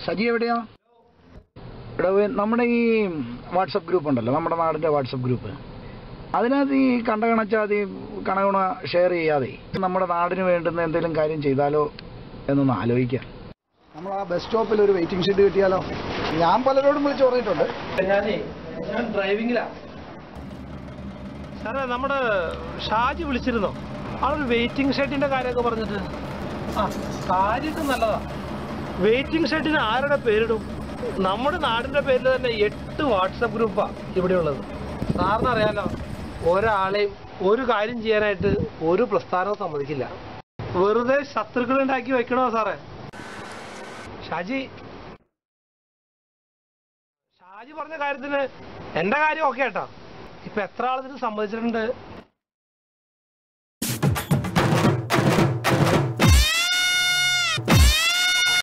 സജി എവിടെയാ ഇവിടെ വേ- നമ്മുടെ ഈ വാട്സപ്പ് ഗ്രൂപ്പ് ഉണ്ടല്ലോ നമ്മുടെ നാടിൻ്റെ വാട്സപ്പ് ഗ്രൂപ്പ് അതിനകത്ത് ഈ കണ്ട കണച്ചാതി കണകുണ ഷെയർ ചെയ്യാതെ നമ്മുടെ നാടിന് വേണ്ടുന്ന എന്തെങ്കിലും കാര്യം ചെയ്താലോ എന്നൊന്ന് ആലോചിക്കാം നമ്മൾ ആ ബസ് സ്റ്റോപ്പിൽ ഒരു വെയിറ്റിംഗ് ഷെഡ് കിട്ടിയാലോ ഞാൻ പലരോടും വിളിച്ച് പറഞ്ഞിട്ടുണ്ട് ഞാനേ ഞാൻ ഡ്രൈവിംഗിലാ സാറേ നമ്മുടെ ഷാജി വിളിച്ചിരുന്നോ ആളൊരു വെയിറ്റിംഗ് ഷെഡിന്റെ കാര്യമൊക്കെ പറഞ്ഞിട്ട് ആ കാര്യമൊക്കെ നല്ലതാ വെയിറ്റിംഗ് ഷെഡിന് ആരുടെ പേരിടും നമ്മുടെ നാടിന്റെ പേരിൽ തന്നെ എട്ട് വാട്സപ്പ് ഗ്രൂപ്പാ ഇവിടെയുള്ളത് സാറിന് അറിയാലോ ഒരാളെയും ഒരു കാര്യം ചെയ്യാനായിട്ട് ഒരു പ്രസ്ഥാനവും സമ്മതിക്കില്ല വെറുതെ ശത്രുക്കൾ ഉണ്ടാക്കി വെക്കണോ സാറേ ഷാജി ഷാജി പറഞ്ഞ കാര്യത്തിന് എന്റെ കാര്യം ഓക്കെ കേട്ടോ ഇപ്പൊ എത്ര ആളിതിന് സമ്മതിച്ചിട്ടുണ്ട്